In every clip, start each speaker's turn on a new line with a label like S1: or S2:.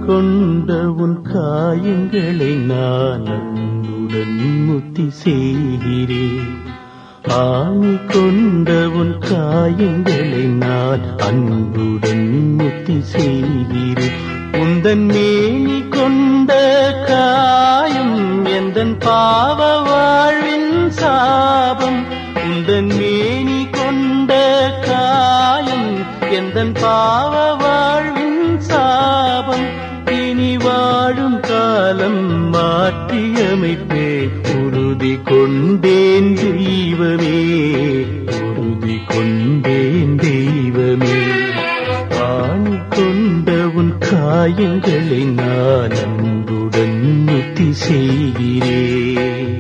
S1: கொண்ட உன் காயங்களை நான் அன்புடன் முத்தி செய்கிறேன் ஆணி கொண்ட உன் காயங்களை நான் அன்புடன் முத்தி செய்கிறேன் உந்தன் மேனி கொண்ட காயம் எந்தன் பாவ வாழ்வின் சாபம் உந்தன் மேனி கொண்ட காயம் எந்தன் பாவ வாழ்வின் சாபம் இனி வாழும் காலம் மாற்றியமைப்பே உறுதி கொண்டேன் தெய்வமே உறுதி கொண்டேன் தெய்வமே ஆணி கொண்ட உன் காயங்களை நான் அன்புடன் முத்தி செய்கிறேன்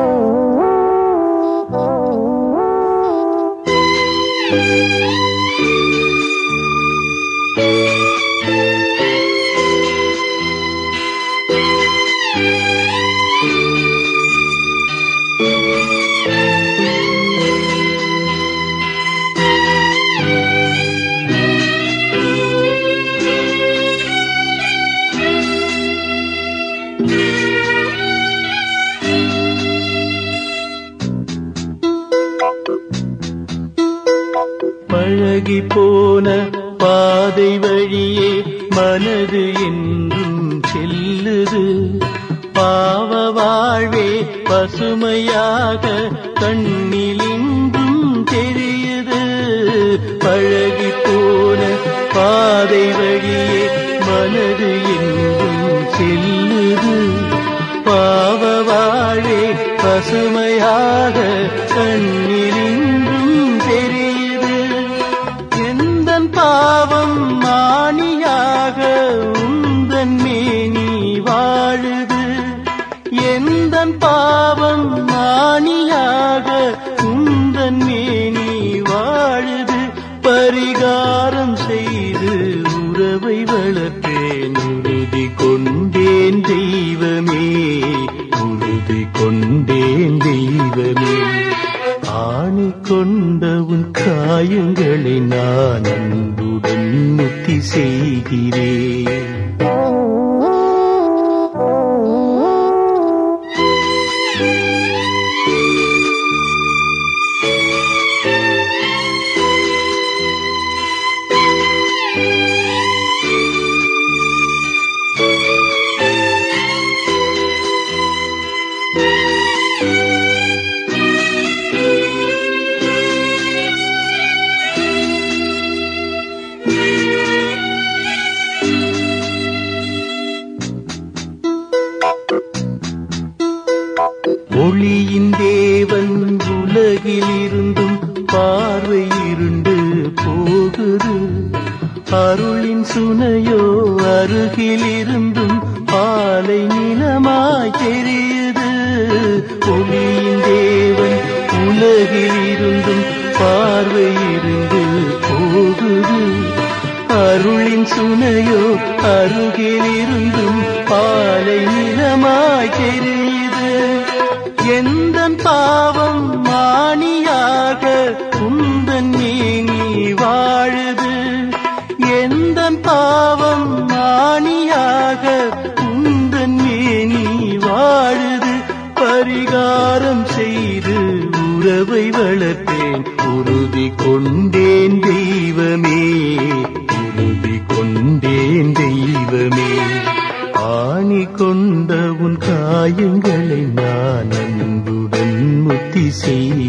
S1: பழகி போன பாதை வழியே மனது என்றும் செல்லுது பாவ வாழ்வே பசுமையாக கண்ணில் இன்றும் தெரியுது பழகி போன பாதை வழியே மனது என்றும் செல்லுது பாவ வாழே பசுமையாக கண்ணில் இன்றும் தெரியுது எந்தன் பாவம் மாணியாக உந்தன் மேனி வாழுது எந்தன் பாவம் மாணியாக உந்தன் மேனி வாழுது பரிகாரம் செய்து உறவை வளர்த்தேன் உறுதி கொண்டேன் தெய்வமே உறுதி கொண்டேன் தெய்வமே ஆணி கொண்ட உன் காயங்களை நான் அன்புடன் முத்தி செய்கிறேன் ஒளியின் தேவன் உலகில் இருந்தும் பார்வை இருண்டு போகுது அருளின் சுனையோ அருகில் இருந்தும் பாலை நிலமாய் தெரியுது ஒளியின் தேவன் உலகில் இருந்தும் பார்வை இருந்து போகுது அருளின் சுனையோ அருகில் இருந்தும் பாலை நிலமாய் தெரியுது எந்தன் பாவம் மாணியாக குந்தன் நீங்கி வாழுது எந்தன் பாவம் மாணியாக குந்தன் மேனி வாழுது பரிகாரம் செய்து உறவை வளர்த்தேன் உறுதி கொண்டேன் தெய்வமே உறுதி கொண்டேன் தெய்வமே ஆணி கொண்ட உன் காயங்களை நான் அன்புடன் முத்தி செய்